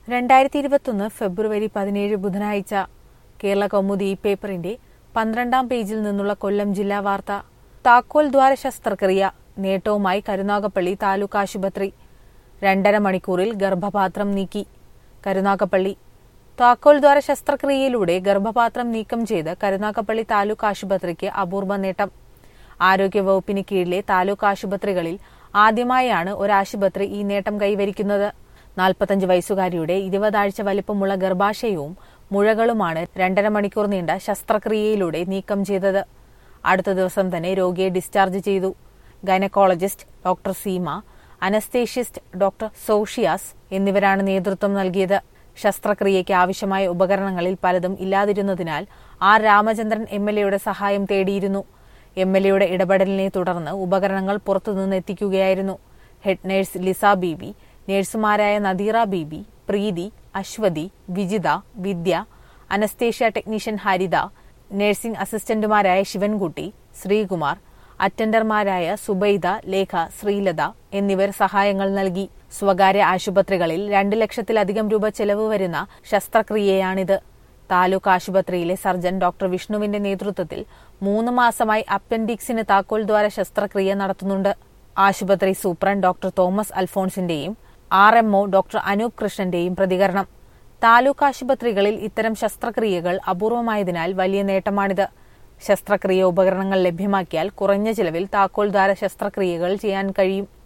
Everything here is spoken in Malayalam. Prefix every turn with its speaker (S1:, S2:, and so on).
S1: രണ്ടായിരത്തി ഇരുപത്തൊന്ന് ഫെബ്രുവരി പതിനേഴ് ബുധനാഴ്ച കേരള കൗമുദി ഈ പേപ്പറിന്റെ പന്ത്രണ്ടാം പേജിൽ നിന്നുള്ള കൊല്ലം ജില്ലാ വാർത്ത താക്കോൽ ദ്വാര ശസ്ത്രക്രിയ നേട്ടവുമായി കരുനാഗപ്പള്ളി താലൂക്ക് ആശുപത്രി രണ്ടര മണിക്കൂറിൽ ഗർഭപാത്രം നീക്കി കരുനാഗപ്പള്ളി താക്കോൽ ദ്വാര ശസ്ത്രക്രിയയിലൂടെ ഗർഭപാത്രം നീക്കം ചെയ്ത് കരുനാഗപ്പള്ളി താലൂക്ക് ആശുപത്രിക്ക് അപൂർവ നേട്ടം ആരോഗ്യവകുപ്പിന് കീഴിലെ താലൂക്ക് ആശുപത്രികളിൽ ആദ്യമായാണ് ഒരു ആശുപത്രി ഈ നേട്ടം കൈവരിക്കുന്നത് നാൽപ്പത്തഞ്ച് വയസ്സുകാരിയുടെ ഇരുപതാഴ്ച വലിപ്പമുള്ള ഗർഭാശയവും മുഴകളുമാണ് രണ്ടര മണിക്കൂർ നീണ്ട ശസ്ത്രക്രിയയിലൂടെ നീക്കം ചെയ്തത് അടുത്ത ദിവസം തന്നെ രോഗിയെ ഡിസ്ചാർജ് ചെയ്തു gynaecologist doctor Seema anaesthetist doctor സോഷിയാസ് എന്നിവരാണ് നേതൃത്വം നൽകിയത് ശസ്ത്രക്രിയയ്ക്ക് ആവശ്യമായ ഉപകരണങ്ങളിൽ പലതും ഇല്ലാതിരുന്നതിനാൽ ആർ രാമചന്ദ്രൻ എം എൽ എയുടെ സഹായം തേടിയിരുന്നു എം എൽ എയുടെ ഇടപെടലിനെ തുടർന്ന് ഉപകരണങ്ങൾ പുറത്തുനിന്ന് എത്തിക്കുകയായിരുന്നു ഹെഡ് നഴ്സ് ലിസ ബീബി നഴ്സുമാരായ Nadeera Beebi Preethi Aswathy Vijitha Vidya anaesthesia technician Haritha nursing അസിസ്റ്റന്റുമാരായ ശിവൻകുട്ടി ശ്രീകുമാർ അറ്റൻഡർമാരായ സുബൈദ ലേഖ ശ്രീലത എന്നിവർ സഹായങ്ങൾ നൽകി സ്വകാര്യ ആശുപത്രികളിൽ രണ്ട് ലക്ഷത്തിലധികം രൂപ ചെലവ് വരുന്ന ശസ്ത്രക്രിയയാണിത് താലൂക്ക് ആശുപത്രിയിലെ സർജൻ ഡോക്ടർ വിഷ്ണുവിന്റെ നേതൃത്വത്തിൽ മൂന്ന് മാസമായി അപ്പൻഡിക്സിന് താക്കോൽ ദ്വാര ശസ്ത്രക്രിയ നടത്തുന്നുണ്ട് ആശുപത്രി സൂപ്രണ്ട് ഡോക്ടർ തോമസ് അൽഫോൺസിന്റെയും ആർ എംഒ ഡോക്ടർ അനൂപ് കൃഷ്ണന്റെയും പ്രതികരണം താലൂക്ക് ആശുപത്രികളിൽ ഇത്തരം ശസ്ത്രക്രിയകൾ അപൂർവമായതിനാൽ വലിയ നേട്ടമാണിത് ശസ്ത്രക്രിയ ഉപകരണങ്ങൾ ലഭ്യമാക്കിയാൽ കുറഞ്ഞ ചിലവിൽ താക്കോൽ ദ്വാര ശസ്ത്രക്രിയകൾ ചെയ്യാൻ കഴിയും